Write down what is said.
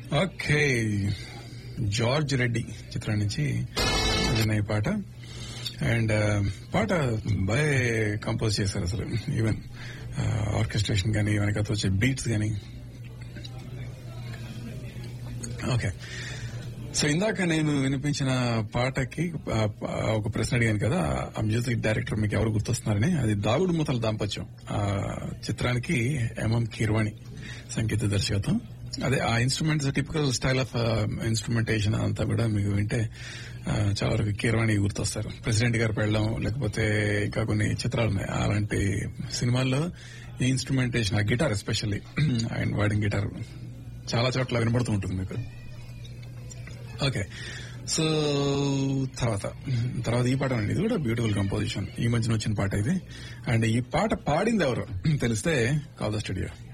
okay George Reddy చిత్రం నుంచి విన్న ఈ పాట అండ్ పాట బాగా కంపోజ్ చేశారు అసలు ఈవెన్ ఆర్కెస్ట్రేషన్ కానీ వెనకతో వచ్చే బీట్స్ కానీ ఓకే సో ఇందాక నేను వినిపించిన పాటకి ఆ, ఆ, ఒక ప్రశ్న అడిగాను కదా ఆ మ్యూజిక్ డైరెక్టర్ మీకు ఎవరు గుర్తొస్తున్నారని అది దాగుడు మూతల దాంపత్యం ఆ చిత్రానికి ఎంఎం కీర్వాణి సంగీత దర్శకత్వం అదే ఆ instruments typical style of instrumentation అంతా కూడా మీకు వింటే ఆ, చాలా వరకు కీర్వాణి గుర్తొస్తారు ప్రెసిడెంట్ గారు పెళ్ళం లేకపోతే ఇంకా కొన్ని చిత్రాలు ఉన్నాయి అలాంటి సినిమాల్లో ఈ ఇన్స్ట్రుమెంటేషన్ ఆ గిటార్ ఎస్పెషల్లీ ఆయన వాడిన గిటార్ చాలా చోట్ల వినబడుతూ ఉంటుంది మీకు ఓకే సో తర్వాత తర్వాత ఈ పాట అండి ఇది కూడా బ్యూటిఫుల్ కంపోజిషన్ ఈ మధ్యన వచ్చిన పాట ఇది అండ్ ఈ పాట పాడింది ఎవరు తెలిస్తే కాల్ ద స్టూడియో